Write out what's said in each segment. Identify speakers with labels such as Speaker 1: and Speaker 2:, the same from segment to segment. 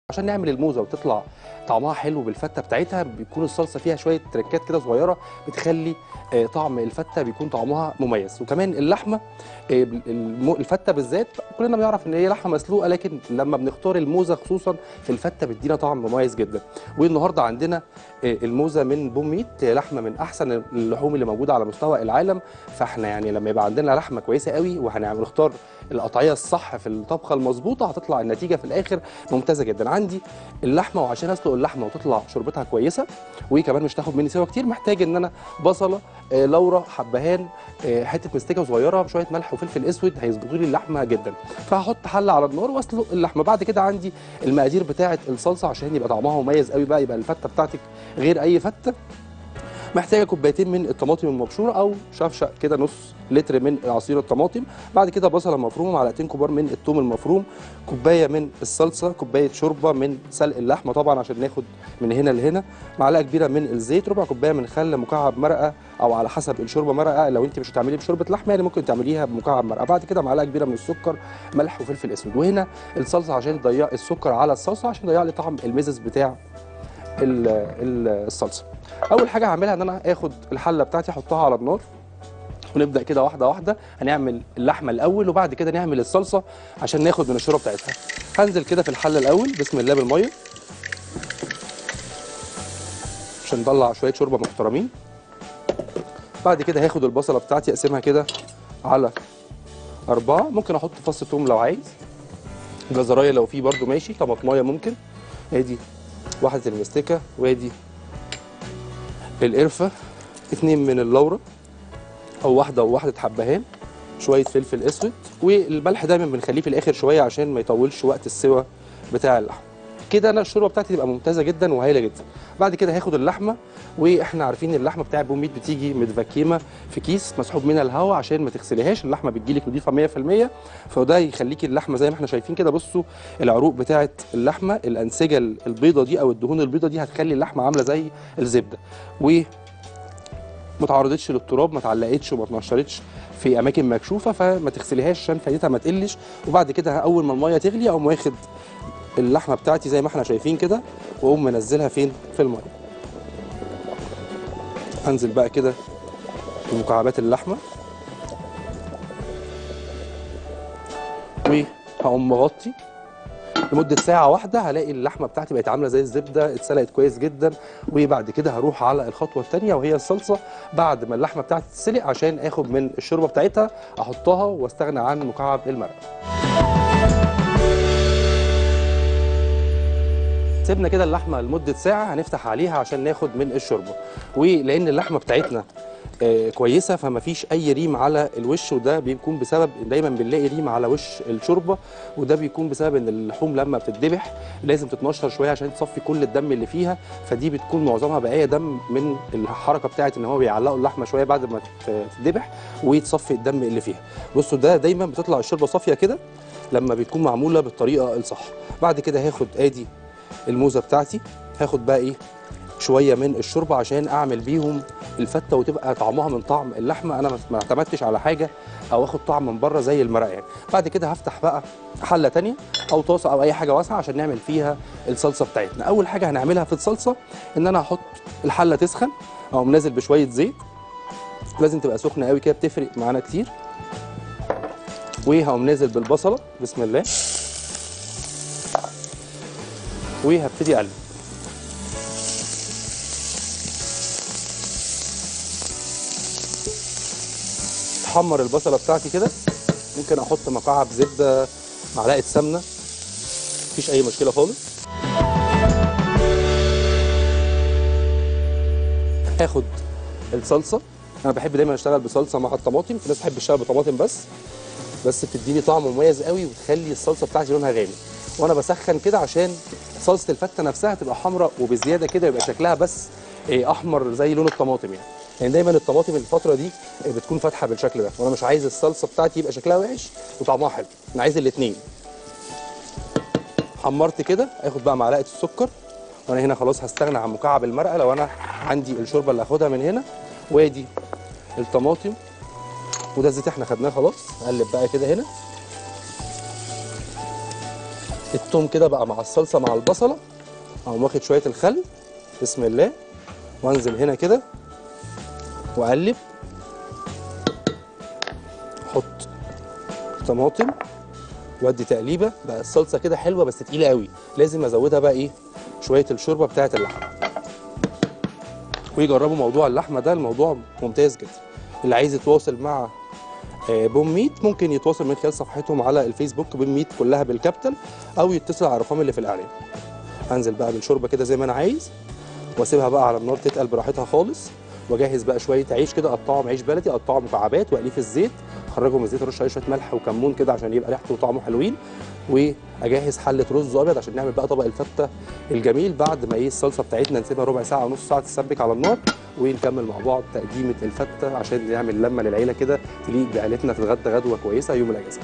Speaker 1: عشان نعمل الموزه وتطلع طعمها حلو بالفته بتاعتها بيكون الصلصه فيها شويه تركات كده صغيره بتخلي آه، طعم الفته بيكون طعمها مميز وكمان اللحمه آه، الم- الفته بالذات كلنا بنعرف ان هي لحمه مسلوقه لكن لما بنختار الموزه خصوصا في الفته بتدينا طعم مميز جدا والنهارده عندنا آه، الموزه من بوم ميت آه، لحمه من احسن اللحوم اللي موجوده على مستوى العالم فاحنا يعني لما يبقى عندنا لحمه كويسه قوي وهنعمل نختار القطعيه الصح في الطبخه المظبوطه هتطلع النتيجه في الاخر ممتازه جدا عندي اللحمه وعشان اسلق اللحمه وتطلع شوربتها كويسه وكمان مش تاخد مني سوا كتير محتاج ان انا بصله آه، لورا حبهان آه، حته مستكه صغيره بشويه ملح وفلفل اسود هيظبطوا لي اللحمه جدا فهحط حله على النار واسلق اللحمه بعد كده عندي المقادير بتاعه الصلصه عشان يبقى طعمها مميز قوي بقى يبقى الفته بتاعتك غير اي فته محتاجه كوبايتين من الطماطم المبشوره او شفشق كده نص لتر من عصير الطماطم بعد كده بصله مفرومه معلقتين كبار من الثوم المفروم كوبايه من الصلصه كوبايه شوربه من سلق اللحمه طبعا عشان ناخد من هنا لهنا معلقه كبيره من الزيت ربع كوبايه من خل مكعب مرقه او على حسب الشوربه مرقه لو انت مش هتعملي بشوربه لحمه يعني ممكن تعمليها بمكعب مرقه بعد كده معلقه كبيره من السكر ملح وفلفل اسود وهنا الصلصه عشان تضيع السكر على الصلصه عشان يضيع لي طعم المزز بتاع ال- ال- الصلصه اول حاجه هعملها ان انا اخد الحله بتاعتي احطها على النار ونبدا كده واحده واحده هنعمل اللحمه الاول وبعد كده نعمل الصلصه عشان ناخد من الشوربه بتاعتها هنزل كده في الحله الاول بسم الله بالميه عشان نطلع شويه شوربه محترمين بعد كده هاخد البصله بتاعتي اقسمها كده على أربعة ممكن أحط فص ثوم لو عايز جزراية لو في برضو ماشي طماطمايه ممكن ادي واحدة المستكة وادي القرفة اتنين من اللورة أو واحدة وواحدة حبهان شوية فلفل أسود والملح دايما بنخليه في الآخر شوية عشان ما يطولش وقت السوى بتاع اللحم كده انا الشوربه بتاعتي تبقى ممتازه جدا وهايله جدا بعد كده هاخد اللحمه واحنا عارفين اللحمه بتاع بوم ميت بتيجي متفكيمه في كيس مسحوب منها الهواء عشان ما تغسليهاش اللحمه بتجيلك نضيفه 100% فده يخليكي اللحمه زي ما احنا شايفين كده بصوا العروق بتاعه اللحمه الانسجه البيضه دي او الدهون البيضه دي هتخلي اللحمه عامله زي الزبده و ما تعرضتش للتراب ما اتعلقتش وما اتنشرتش في اماكن مكشوفه فما تغسليهاش عشان فايدتها ما تقلش وبعد كده اول ما الميه تغلي اقوم واخد اللحمه بتاعتي زي ما احنا شايفين كده واقوم منزلها فين في الميه هنزل بقى كده بمكعبات اللحمه وهقوم مغطي لمده ساعه واحده هلاقي اللحمه بتاعتي بقت عامله زي الزبده اتسلقت كويس جدا وبعد كده هروح على الخطوه الثانيه وهي الصلصه بعد ما اللحمه بتاعتي تتسلق عشان اخد من الشوربه بتاعتها احطها واستغنى عن مكعب المرق سيبنا كده اللحمه لمده ساعه هنفتح عليها عشان ناخد من الشوربه ولان اللحمه بتاعتنا آه، كويسه فما فيش اي ريم على الوش وده بيكون بسبب دايما بنلاقي ريم على وش الشوربه وده بيكون بسبب ان اللحوم لما بتتذبح لازم تتنشر شويه عشان تصفي كل الدم اللي فيها فدي بتكون معظمها بقايا دم من الحركه بتاعت ان هو بيعلقوا اللحمه شويه بعد ما تت- تتذبح وتصفي الدم اللي فيها بصوا ده دايما بتطلع الشوربه صافيه كده لما بتكون معموله بالطريقه الصح بعد كده هاخد ادي الموزه بتاعتي هاخد بقى ايه شويه من الشوربه عشان اعمل بيهم الفته وتبقى طعمها من طعم اللحمه انا ما- ما اعتمدتش على حاجه او اخد طعم من بره زي المرق يعني بعد كده هفتح بقى حله تانية او طاسه او اي حاجه واسعه عشان نعمل فيها الصلصه بتاعتنا اول حاجه هنعملها في الصلصه ان انا هحط الحله تسخن او نازل بشويه زيت لازم تبقى سخنه قوي كده بتفرق معانا كتير وهقوم نازل بالبصله بسم الله وهبتدي اقلب تحمر البصله بتاعتي كده ممكن احط مكعب زبده معلقه سمنه مفيش اي مشكله خالص هاخد الصلصه انا بحب دايما اشتغل بصلصه مع الطماطم في ناس بتحب تشتغل بطماطم بس بس بتديني طعم مميز قوي وتخلي الصلصه بتاعتي لونها غامق وانا بسخن كده عشان صلصه الفته نفسها تبقى حمراء وبزياده كده يبقى شكلها بس إيه، احمر زي لون الطماطم يعني يعني دايما الطماطم الفتره دي إيه، بتكون فاتحه بالشكل ده وانا مش عايز الصلصه بتاعتي يبقى شكلها وحش وطعمها حلو انا عايز الاثنين حمرت كده اخد بقى معلقه السكر وانا هنا خلاص هستغنى عن مكعب المرقه لو انا عندي الشوربه اللي هاخدها من هنا وادي الطماطم وده الزيت احنا خدناه خلاص نقلب بقى كده هنا التوم كده بقى مع الصلصه مع البصله اقوم واخد شويه الخل بسم الله وانزل هنا كده واقلب احط طماطم وادي تقليبه بقى الصلصه كده حلوه بس تقيله قوي لازم ازودها بقى ايه شويه الشوربه بتاعه اللحمه ويجربوا موضوع اللحمه ده الموضوع ممتاز جدا اللي عايز يتواصل مع آه، بوم ميت ممكن يتواصل من خلال صفحتهم على الفيسبوك بوم ميت كلها بالكابيتال او يتصل على الرقم اللي في الاعلان هنزل بقى بالشوربه كده زي ما انا عايز واسيبها بقى على النار تتقل براحتها خالص واجهز بقى شويه عيش كده اقطعهم عيش بلدي اقطعه مكعبات واقليه في الزيت اخرجه من الزيت ارش عليه شويه ملح وكمون كده عشان يبقى ريحته وطعمه حلوين واجهز حله رز ابيض عشان نعمل بقى طبق الفته الجميل بعد ما ايه الصلصه بتاعتنا نسيبها ربع ساعه ونص ساعه تسبك على النار ونكمل مع بعض تقديمه الفته عشان نعمل لمه للعيله كده تليق بعيلتنا تتغدى غدوه كويسه يوم الاجازه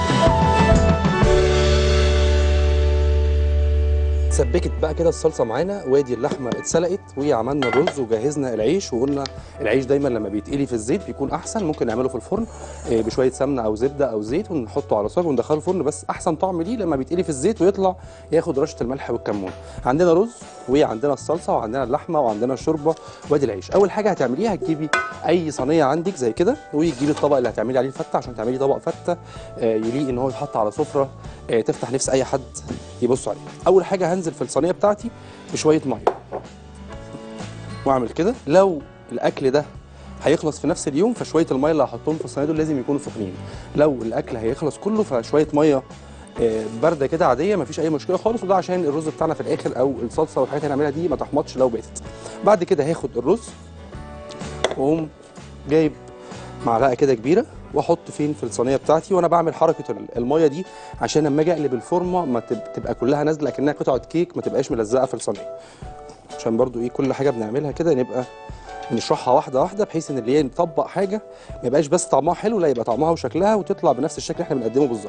Speaker 1: سبكت بقى كده الصلصه معانا وادي اللحمه اتسلقت وعملنا الرز وجهزنا العيش وقلنا العيش دايما لما بيتقلي في الزيت بيكون احسن ممكن نعمله في الفرن آه، بشويه سمنه او زبده او زيت ونحطه على صاج وندخله الفرن بس احسن طعم ليه لما بيتقلي في الزيت ويطلع ياخد رشه الملح والكمون عندنا رز وعندنا الصلصه وعندنا اللحمه وعندنا الشوربه وادي العيش اول حاجه هتعمليها هتجيبي اي صينيه عندك زي كده وتجيبي الطبق اللي هتعملي عليه الفته عشان تعملي طبق فته آه، يليق ان هو يتحط على سفره آه، تفتح نفس اي حد يبص عليه اول حاجه هنزل في الصينيه بتاعتي بشويه ميه واعمل كده لو الاكل ده هيخلص في نفس اليوم فشويه الميه اللي هحطهم في الصينيه دول لازم يكونوا سخنين لو الاكل هيخلص كله فشويه ميه آه، بارده كده عاديه مفيش اي مشكله خالص وده عشان الرز بتاعنا في الاخر او الصلصه والحاجات اللي هنعملها دي ما تحمضش لو باتت بعد كده هاخد الرز واقوم جايب معلقه كده كبيره واحط فين في الصينيه بتاعتي وانا بعمل حركه ال- الميه دي عشان لما اجي اقلب الفورمه ما تب- تبقى كلها نازله كانها قطعه كيك ما تبقاش ملزقه في الصينيه عشان برضو ايه كل حاجه بنعملها كده نبقى نشرحها واحده واحده بحيث ان اللي هي نطبق حاجه ما يبقاش بس طعمها حلو لا يبقى طعمها وشكلها وتطلع بنفس الشكل اللي احنا بنقدمه بالظبط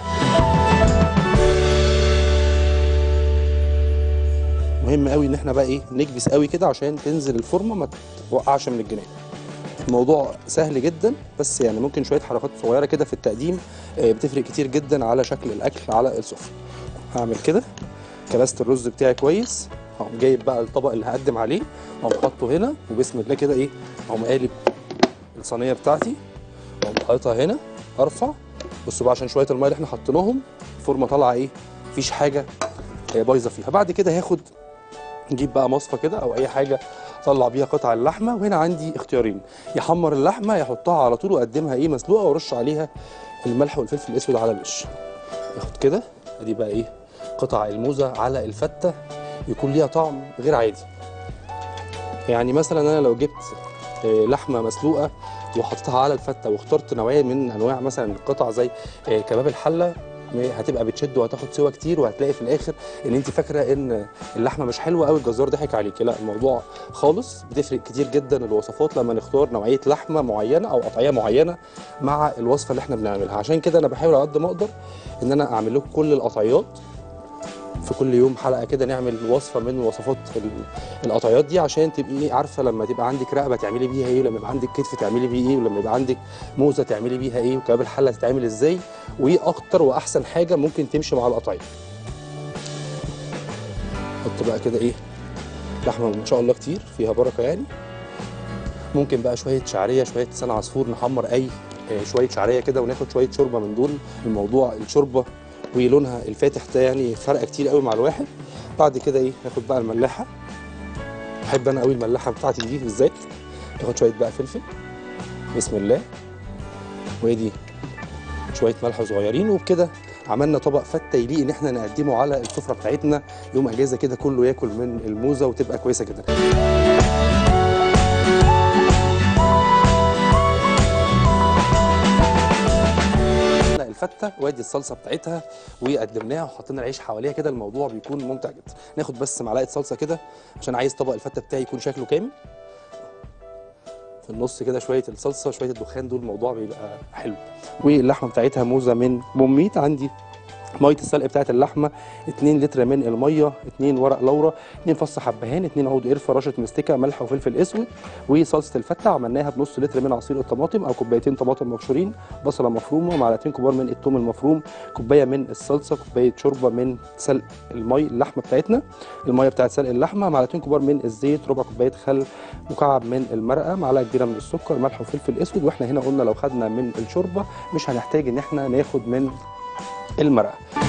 Speaker 1: مهم قوي ان احنا بقى ايه نكبس قوي كده عشان تنزل الفورمه ما توقعش من الجناب الموضوع سهل جدا بس يعني ممكن شويه حركات صغيره كده في التقديم آه، بتفرق كتير جدا على شكل الاكل على السفره هعمل كده كبست الرز بتاعي كويس اقوم جايب بقى الطبق اللي هقدم عليه اقوم حاطه هنا وبسم الله كده ايه اقوم قالب الصينيه بتاعتي اقوم حاططها هنا ارفع بصوا بقى عشان شويه الميه اللي احنا حطيناهم الفورمه طالعه ايه مفيش حاجه آه، بايظه فيها بعد كده هاخد نجيب بقى مصفى كده او اي حاجه اطلع بيها قطع اللحمه وهنا عندي اختيارين يحمر اللحمه يحطها على طول واقدمها ايه مسلوقه وارش عليها الملح والفلفل الاسود على الوش ياخد كده ادي بقى ايه قطع الموزه على الفته يكون ليها طعم غير عادي يعني مثلا انا لو جبت آه، لحمه مسلوقه وحطيتها على الفته واخترت نوعيه من انواع مثلا القطع زي آه، كباب الحله م- هتبقى بتشد وهتاخد سوا كتير وهتلاقي في الاخر ان انت فاكره ان اللحمه مش حلوه قوي الجزار ضحك عليكي لا الموضوع خالص بتفرق كتير جدا الوصفات لما نختار نوعيه لحمه معينه او قطعيه معينه مع الوصفه اللي احنا بنعملها عشان كده انا بحاول على قد ما اقدر ان انا اعمل لكم كل القطعيات في كل يوم حلقه كده نعمل وصفه من وصفات ال- القطعيات دي عشان تبقي إيه عارفه لما تبقى عندك رقبه تعملي بيها ايه ولما يبقى عندك كتف تعملي بيه ايه ولما يبقى عندك موزه تعملي بيها ايه وكباب الحله تتعمل ازاي وايه اكتر واحسن حاجه ممكن تمشي مع القطعيه حط بقى كده ايه لحمه ان شاء الله كتير فيها بركه يعني ممكن بقى شويه شعريه شويه لسان عصفور نحمر اي آه، شويه شعريه كده وناخد شويه شوربه من دول الموضوع الشوربه ولونها الفاتح ده يعني فرق كتير قوي مع الواحد بعد كده ايه ناخد بقى الملاحه بحب انا قوي الملاحه بتاعتي دي بالذات ناخد شويه بقى فلفل بسم الله وادي شويه ملح صغيرين وبكده عملنا طبق فته يليق ان احنا نقدمه على السفره بتاعتنا يوم اجازه كده كله ياكل من الموزه وتبقى كويسه جدا عملنا الفته وادي الصلصه بتاعتها وقدمناها وحطينا العيش حواليها كده الموضوع بيكون ممتع جدا ناخد بس معلقه صلصه كده عشان عايز طبق الفته بتاعي يكون شكله كامل في النص كده شويه الصلصه شويه الدخان دول الموضوع بيبقى حلو واللحمه بتاعتها موزه من بوميت عندي ميه السلق بتاعت اللحمه 2 لتر من الميه 2 ورق لورا 2 فص حبهان 2 عود قرفه رشه مستكه ملح وفلفل اسود وصلصه الفته عملناها بنص لتر من عصير الطماطم او كوبايتين طماطم مبشورين بصله مفرومه معلقتين كبار من الثوم المفروم كوبايه من الصلصه كوبايه شوربه من سلق المي اللحمه بتاعتنا الميه بتاعت سلق اللحمه معلقتين كبار من الزيت ربع كوبايه خل مكعب من المرقه معلقه كبيره من السكر ملح وفلفل اسود واحنا هنا قلنا لو خدنا من الشوربه مش هنحتاج ان احنا ناخد من المرقه